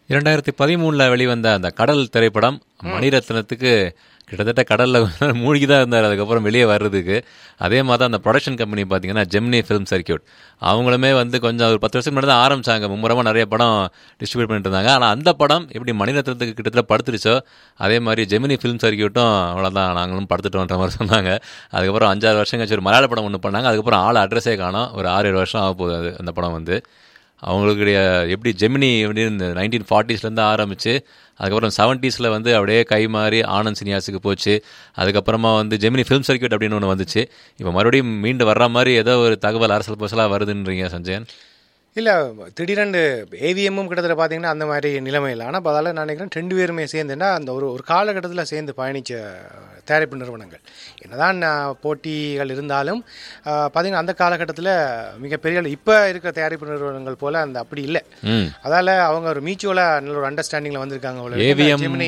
இரண்டாயிரத்தி பதிமூணில் வெளிவந்த அந்த கடல் திரைப்படம் மணிரத்னத்துக்கு கிட்டத்தட்ட கடலில் மூழ்கி தான் இருந்தார் அதுக்கப்புறம் வெளியே வர்றதுக்கு அதே மாதிரி தான் அந்த ப்ரொடக்ஷன் கம்பெனி பார்த்தீங்கன்னா ஜெமினி ஃபிலிம் சர்க்கியூட் அவங்களுமே வந்து கொஞ்சம் ஒரு பத்து வருஷத்துக்கு முன்னாடி தான் ஆரம்பிச்சாங்க மும்முரமாக நிறைய படம் டிஸ்ட்ரிபியூட் பண்ணிட்டு இருந்தாங்க ஆனால் அந்த படம் எப்படி மணிரத்னத்துக்கு கிட்டத்தட்ட படுத்துருச்சோ அதே மாதிரி ஜெமினி ஃபிலிம் சர்க்கியூட்டும் அவ்வளோதான் நாங்களும் படுத்துட்டோன்ற மாதிரி சொன்னாங்க அதுக்கப்புறம் அஞ்சாறு வருஷம் கழிச்சு ஒரு மலையாள படம் ஒன்று பண்ணாங்க அதுக்கப்புறம் ஆள் அட்ரஸே காணோம் ஒரு ஆறு ஏழு வருஷம் ஆக போகுது அது அந்த படம் வந்து அவங்களுடைய எப்படி ஜெமினி அப்படின்னு நைன்டீன் ஃபார்ட்டிஸ்லேருந்து ஆரம்பித்து அதுக்கப்புறம் செவன்ட்டீஸில் வந்து அப்படியே கை மாறி ஆனந்த் சினியாஸுக்கு போச்சு அதுக்கப்புறமா வந்து ஜெமினி ஃபிலிம் சர்க்கியூட் அப்படின்னு ஒன்று வந்துச்சு இப்போ மறுபடியும் மீண்டு வர்ற மாதிரி ஏதோ ஒரு தகவல் அரசல் பசலாக வருதுன்றீங்க சஞ்சயன் இல்லை திடீரெண்டு ஏவிஎம்மும் கிட்டத்தட்ட பார்த்தீங்கன்னா அந்த மாதிரி நிலைமை இல்லை ஆனால் அதால் நான் நினைக்கிறேன் ரெண்டு பேருமே சேர்ந்துன்னா அந்த ஒரு ஒரு காலகட்டத்தில் சேர்ந்து பயணித்த தயாரிப்பு நிறுவனங்கள் என்னதான் ஆஹ், போட்டிகள் இருந்தாலும் ஆஹ், பார்த்தீங்கன்னா அந்த காலகட்டத்தில் மிகப்பெரிய இப்போ இருக்கிற தயாரிப்பு நிறுவனங்கள் போல் அந்த அப்படி இல்லை ம் அதால் அவங்க ஒரு மியூச்சுவலாக நல்ல ஒரு அண்டர்ஸ்டாண்டிங்கில் வந்திருக்காங்க அவ்வளோ AVM ஜெமினி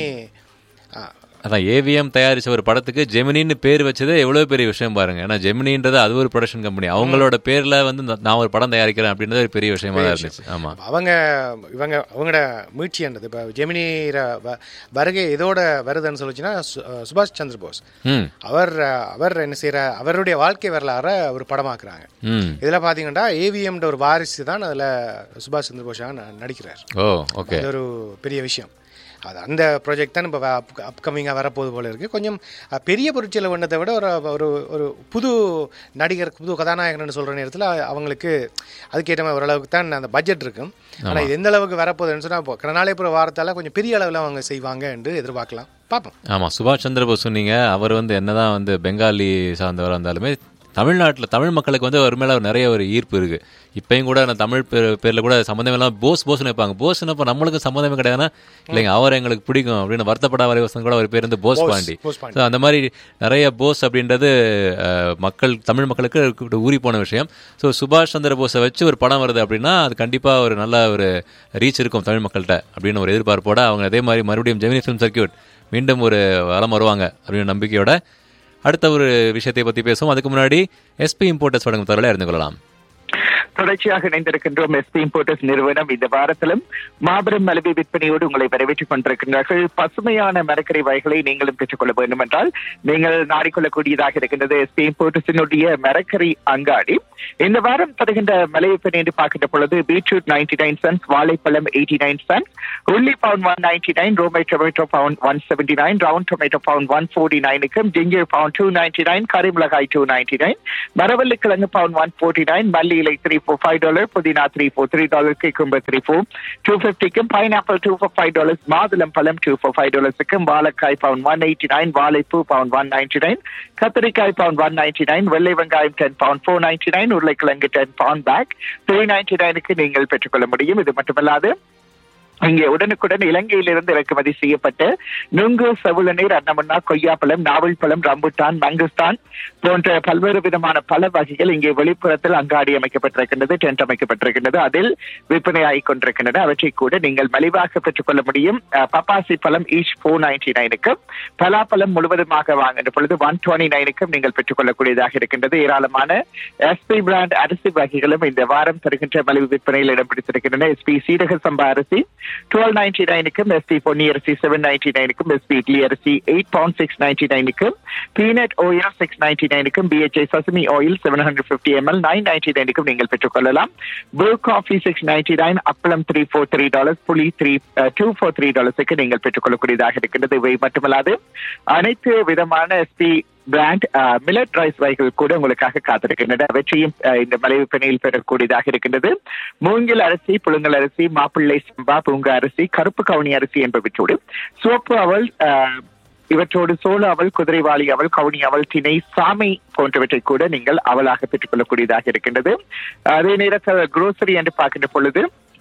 ஆ, அதான் ஏவிஎம் தயாரிச்ச ஒரு படத்துக்கு ஜெமினின்னு பேர் வச்சதே எவ்வளோ பெரிய விஷயம் பாருங்க ஏன்னா ஜெமினின்றது அது ஒரு ப்ரொடக்ஷன் கம்பெனி அவங்களோட பேர்ல வந்து நான் நான் ஒரு படம் தயாரிக்கிறேன் அப்படின்றது ஒரு பெரிய விஷயமா தான் இருந்துச்சு ஆமா அவங்க இவங்க அவங்களோட முயற்சியானது இப்போ ஜெமினி ர- வ- வருகை இதோட வருதுன்னு சொல்லிச்சுன்னா சு- சுபாஷ் சந்திர போஸ் ம் அவர் அவர் என்ன செய்யற அவருடைய வாழ்க்கை வரலாறை ஒரு படமாக்குறாங்க ம் இதில் பார்த்தீங்கன்னா ஏவிஎம்ன்ற ஒரு வாரிசு தான் அதில் சுபாஷ் சந்திர போஸாக ந- நடிக்கிறார் ஓ ஓகே அது ஒரு பெரிய விஷயம் அது அந்த ப்ராஜெக்ட் தான் இப்போ அப்கமிங்காக வரப்போகுது போல இருக்குது கொஞ்சம் அஹ், பெரிய பொருட்செலவு வந்ததை விட ஒரு ஒரு ஒரு புது நடிகர் புது கதாநாயகன் சொல்கிற நேரத்தில் அவங்களுக்கு அதுக்கேற்ற மாதிரி ஓரளவுக்கு தான் அந்த பட்ஜெட் இருக்கும் ஆனால் இது எந்த அளவுக்கு வரப்போகுதுன்னு சொன்னால் இப்போ கடனாலைப்புற வாரத்தால் கொஞ்சம் பெரிய அளவில் அவங்க செய்வாங்க என்று எதிர்பார்க்கலாம் பார்ப்போம் ஆமா சுபாஷ் சந்திர போஸ் சொன்னீங்க அவர் வந்து என்னதான் வந்து பெங்காலி சார்ந்தவராக இருந்தாலுமே தமிழ்நாட்டில் தமிழ் மக்களுக்கு வந்து அவர் மேலே நிறைய ஒரு ஈர்ப்பு இருக்கு இப்பயும் கூட நான் தமிழ் பேர் பேரில் கூட சம்மந்தம் இல்லாமல் போஸ் போஸ்னு வைப்பாங்க போஸ்னு இப்போ நம்மளுக்கு சம்மந்தமே கிடையாதுன்னா இல்லைங்க அவர் எங்களுக்கு பிடிக்கும் அப்படின்னு வருத்தப்படாத வரைவசம் கூட அவர் பேர் வந்து போஸ் பாண்டி போஸ் பாண்டி. ஸோ அந்த மாதிரி நிறைய போஸ் அப்படின்றது அஹ், மக்கள் தமிழ் மக்களுக்கு ஊறி போன விஷயம் ஸோ சுபாஷ் சந்திர போஸை வச்சு ஒரு படம் வருது அப்படின்னா அது கண்டிப்பாக ஒரு நல்ல ஒரு ரீச் இருக்கும் தமிழ் மக்கள்கிட்ட அப்படின்னு ஒரு எதிர்பார்ப்போட அவங்க அதே மாதிரி மறுபடியும் ஜெமினி ஃபிலிம் சர்க்கியூட் மீண்டும் ஒரு வளம் வருவாங்க அப்படின்னு நம்பிக்கையோட அடுத்த ஒரு விஷயத்தை பற்றி பேசுவோம் அதுக்கு முன்னாடி எஸ்பி இம்போர்ட்டர்ஸ் வழங்கும் தகவலை அறிந்து கொள்ளலாம் தொடர்ச்சியாக இணைந்திருக்கின்றோம் எஸ்பி இம்போர்ட்டர்ஸ் நிறுவனம் இந்த வாரத்திலும் மாபெரும் மலிவு விற்பனையோடு உங்களை வரவேற்றுக் கொண்டிருக்கின்றார்கள் பசுமையான மரக்கறி வகைகளை நீங்களும் பெற்றுக்கொள்ள வேண்டும் என்றால் நீங்கள் நாடிக்கொள்ளக்கூடியதாக இருக்கின்றது எஸ்பி இம்போர்ட்டர்ஸினுடைய மரக்கறி அங்காடி இந்த வாரம் தருகின்ற மலை விற்பனை என்று பார்க்கின்ற பொழுது பீட்ரூட் நைன்டி நைன் சென்ஸ் வாழைப்பழம் எயிட்டி நைன் சென்ஸ் உள்ளி pound one ninety nine Roma tomato pound one seventy nine round tomato pound one forty நைனுக்கும் ginger pound two ninety nine கரிமிளகாய் டூ நைன்டி நைன் மரவள்ளி கிழங்கு பவுன் ஒன் ஃபோர்ட்டி நைன் மல்லி இலை three for five dollar புதினா three four three dollar cucumber three for two ஃபிஃப்டிக்கும் pineapple two for five dollars மாதுளம் பழம் டூ ஃபோர் ஃபைவ் டாலர்ஸுக்கும் வாழைக்காய் பவுன் ஒன் எயிட்டி நைன் வாழைப்பூ பவுன் ஒன் நைன்டி நைன் கத்திரிக்காய் பவுன் ஒன் நைன்டி நைன் வெள்ளை வெங்காயம் ten pound four ninety nine உருளைக்கிழங்கு ten pound bag three ninety நைனுக்கு நீங்கள் பெற்றுக்கொள்ள முடியும் இது மட்டுமல்லாது இங்கே உடனுக்குடன் இலங்கையிலிருந்து இறக்குமதி செய்யப்பட்ட நுங்கு செவுளநீர் அன்னமுன்னா கொய்யாப்பழம் நாவல் பழம் ரம்புட்டான் மங்குஸ்தான் போன்ற பல்வேறு விதமான பல வகைகள் இங்கே வெளிப்புறத்தில் அங்காடி அமைக்கப்பட்டிருக்கின்றது டென்ட் அமைக்கப்பட்டிருக்கின்றது அதில் விற்பனையாகிக் கொண்டிருக்கின்றன அவற்றை கூட நீங்கள் மலிவாக பெற்றுக்கொள்ள முடியும் அஹ், பப்பாசி பழம் ஈச் ஃபோர் நைன்டி நைனுக்கும் பலாப்பழம் முழுவதுமாக வாங்குகின்ற பொழுது ஒன் டுவெண்ட்டி நைனுக்கும் நீங்கள் பெற்றுக்கொள்ளக்கூடியதாக இருக்கின்றது ஏராளமான எஸ்பி பிராண்ட் அரிசி வகைகளும் இந்த வாரம் தருகின்ற மலிவு விற்பனையில் இடம் பிடித்திருக்கின்றன எஸ்பி சீரக சம்பா அரிசி டுவெல் நைன்டி நைனுக்கும் எஸ்பி பொன்னி அரிசி செவன் நைன்டி நைனுக்கும் எஸ்பி இட்லி அரிசி எயிட் பவுண்ட் சிக்ஸ் நைன்டி நைனுக்கும் பீனட் ஆயில் சிக்ஸ் நைன்டி நைனுக்கும் பிஹெச்ஐ சசுமி oil seven hundred fifty ml nine ninety நைனுக்கும் நீங்கள் பெற்றுக்கொள்ளலாம் Bru coffee six ninety nine அப்பளம் த்ரீ ஃபோர் த்ரீ டாலர்ஸ் புளி த்ரீ டூ ஃபோர் த்ரீ டாலர்ஸுக்கு நீங்கள் பெற்றுக்கொள்ளக்கூடியதாக இருக்கின்றது இவை மட்டுமல்லாது அனைத்து விதமான எஸ்பி பிராண்ட் மில்லட் ரைஸ் வகைகள் கூட உங்களுக்காக காத்திருக்கின்றன அவற்றையும் அஹ், இந்த மலை விற்பனையில் பெறக்கூடியதாக இருக்கின்றது மூங்கில் அரிசி புழுங்கல் அரிசி மாப்பிள்ளை சம்பா பூங்கா அரிசி கருப்பு கவுனி அரிசி என்பவற்றோடு சோப்பு அவல் அஹ், இவற்றோடு சோள அவல் குதிரைவாளி அவல் கவுனி அவல் திணை சாமை போன்றவற்றை கூட நீங்கள் அவலாக பெற்றுக்கொள்ளக்கூடியதாக இருக்கின்றது அதே நேரத்தில் குரோசரி என்று பார்க்கின்ற பொழுது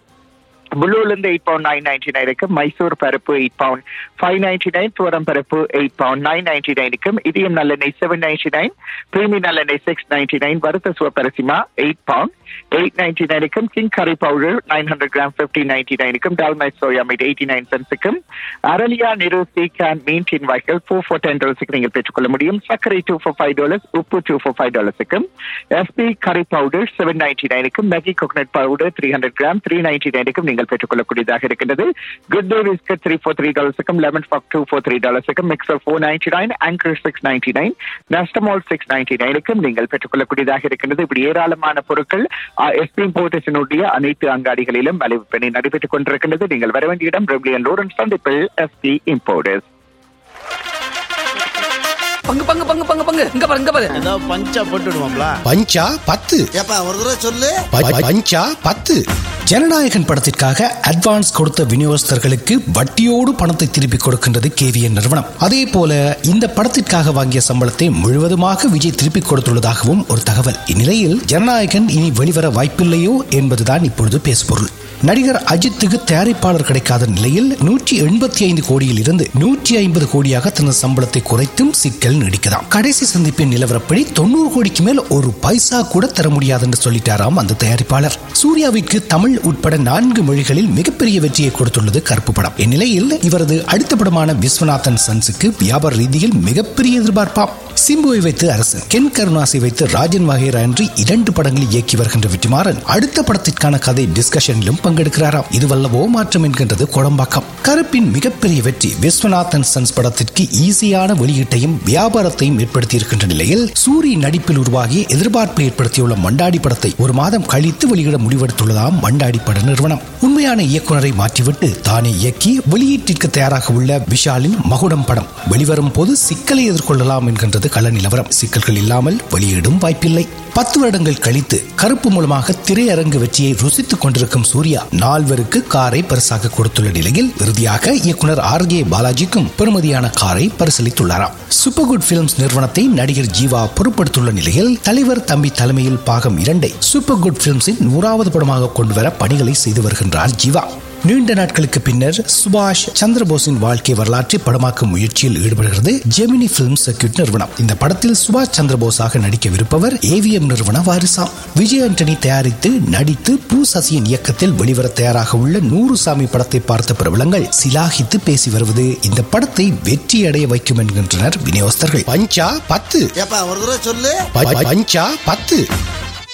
புளூல இருந்து எயிட் பவுண்ட் நைன் நைன்டி நைனுக்கு மைசூர் பருப்பு eight pound five ninety nine துவரம் பருப்பு எயிட் பவுண்ட் நைன் நைன்டி நைனுக்கும் இதயம் நல்லெண்ணெய் செவன் நைன்டி நைன் பிரீமி நல்லெண்ணெய் சிக்ஸ் நைன்டி நைன் வறுத்த சிவப்பரிசிமா எயிட் பவுண்ட் எயிட் நைன்டி நைனுக்கும் கிங் கறி powder nine hundred gram fifty ninety நைனுக்கும் டால்மை சோயா மீட் எயிட்டி நைன் சென்ஸுக்கும் அரலியா நிறு சீக்கான் மீன் டின் வாய்கள் ஃபோர் ஃபோர் டென் டாலர்ஸுக்கு நீங்கள் பெற்றுக்கொள்ள முடியும் சர்க்கரை டூ ஃபோர் ஃபைவ் டாலர்ஸ் உப்பு டூ ஃபோர் ஃபைவ் டாலர்ஸுக்கும் எஸ்பி கறி பவுடர் செவன் நைன்டி நைனுக்கும் Maggi coconut powder three hundred gram three ninety நைனுக்கும் நீங்கள் நீங்கள் பெற்றுக்கொள்ளக்கூடியதாக இருக்கின்றது Good Day biscuit three four three டாலர்ஸுக்கும் lemon puff two four three டாலர்ஸுக்கும் mixture four ninety nine Anchor six ninety nine Nestomalt six ninety நைனுக்கும் நீங்கள் பெற்றுக்கொள்ளக்கூடியதாக இருக்கின்றது இப்படி ஏராளமான பொருட்கள் எஸ்பி போர்ட்டஸினுடைய அனைத்து அங்காடிகளிலும் விலை விற்பனை நடைபெற்றுக் கொண்டிருக்கின்றது நீங்கள் வர வேண்டிய இடம் பிரபிலியன் லோரன்ஸ் சந்திப்பில் எஸ்பி இம்போர்டர்ஸ் பங்கு பங்கு பங்கு பங்கு பங்கு இங்க பாரு இங்க பாரு ஏதாவது பஞ்சா போட்டு விடுவாங்களா பஞ்சா பத்து ஏப்பா ஒரு தடவை சொல்லு ப- பஞ்சா பத்து ஜனநாயகன் படத்திற்காக அட்வான்ஸ் கொடுத்த விநியோகஸ்தர்களுக்கு வட்டியோடு பணத்தை திருப்பி கொடுக்கின்றது கேவிஎன் நிறுவனம் அதே போல இந்த படத்திற்காக வாங்கிய சம்பளத்தை முழுவதுமாக விஜய் திருப்பி கொடுத்துள்ளதாகவும் ஒரு தகவல் இந்நிலையில் ஜனநாயகன் இனி வெளிவர வாய்ப்பில்லையோ என்பதுதான் இப்பொழுது பேசுபொருள் நடிகர் அஜித்துக்கு தயாரிப்பாளர் கிடைக்காத நிலையில் நூற்றி எண்பத்தி ஐந்து கோடியில் இருந்து நூற்றி ஐம்பது கோடியாக தனது சம்பளத்தை குறைத்தும் சிக்கல் நீடிக்கலாம் கடைசி சந்திப்பின் நிலவரப்படி தொண்ணூறு கோடிக்கு மேல் ஒரு பைசா கூட தர முடியாது என்று சொல்லிட்டாராம் அந்த தயாரிப்பாளர் சூர்யாவிற்கு தமிழ் உட்பட நான்கு மொழிகளில் மிகப்பெரிய வெற்றியை கொடுத்துள்ளது கருப்பு படம் இந்நிலையில் இவரது அடுத்த படமான விஸ்வநாதன் சன்ஸுக்கு வியாபார ரீதியில் மிகப்பெரிய எதிர்பார்ப்பாம் சிம்புவை வைத்து அரசன் கென் கருணாசை வைத்து ராஜன் வகைரா என்று இரண்டு படங்களை இயக்கி வருகின்ற வெற்றிமாறன் அடுத்த படத்திற்கான கதை டிஸ்கஷனிலும் பங்கெடுக்கிறாராம் இதுவல்லவோ மாற்றம் என்கின்றது கோடம்பாக்கம் கருப்பின் மிகப்பெரிய வெற்றி விஸ்வநாதன் சன்ஸ் படத்திற்கு ஈஸியான வெளியீட்டையும் வியாபாரத்தையும் ஏற்படுத்தி இருக்கின்ற நிலையில் சூரி நடிப்பில் உருவாகி எதிர்பார்ப்பை ஏற்படுத்தியுள்ள மண்டாடி படத்தை ஒரு மாதம் கழித்து வெளியிட முடிவெடுத்துள்ளதாம் மண்டாடி பட நிறுவனம் உண்மையான இயக்குனரை மாற்றிவிட்டு தானே இயக்கி வெளியீட்டிற்கு தயாராக உள்ள விஷாலின் மகுடம் படம் வெளிவரும் போது சிக்கலை எதிர்கொள்ளலாம் என்கின்றது கள நிலவரம் சிக்கல்கள் இல்லாமல் வெளியிடும் வாய்ப்பில்லை பத்து வருடங்கள் கழித்து கருப்பு மூலமாக திரையரங்கு வெற்றியை ருசித்துக் கொண்டிருக்கும் சூர்யா நால்வருக்கு காரை பரிசாக கொடுத்துள்ள நிலையில் இறுதியாக இயக்குனர் ஆர் ஜே பாலாஜிக்கும் பெறுமதியான காரை பரிசளித்துள்ளாராம் சூப்பர் குட் பிலிம்ஸ் நிறுவனத்தை நடிகர் ஜீவா பொறுப்படுத்துள்ள நிலையில் தலைவர் தம்பி தலைமையில் பாகம் இரண்டை சூப்பர் குட் பிலிம்ஸின் நூறாவது படமாக கொண்டுவர பணிகளை செய்து வருகின்றார் ஜீவா நீண்ட நாட்களுக்கு பின்னர் சுபாஷ் சந்திரபோஸின் வாழ்க்கை வரலாற்றை படமாக்கும் முயற்சியில் ஈடுபடுகிறது ஜெமினி பிலிம் சர்க்கியூட் நிறுவனம் இந்த படத்தில் சுபாஷ் சந்திரபோஸாக நடிக்கவிருப்பவர் ஏவிஎம் நிறுவன வாரிசாம் விஜய் ஆண்டனி தயாரித்து நடித்து பூ சசியின் இயக்கத்தில் வெளிவர தயாராக உள்ள நூறு சாமி படத்தை பார்த்த பிரபலங்கள் சிலாகித்து பேசி வருவது இந்த படத்தை வெற்றியடைய வைக்கும் என்கின்றனர் விநியோகஸ்தர்கள் பஞ்சா பத்து ஏப்பா ஒரு தடவை சொல்லு ப- பஞ்சா பத்து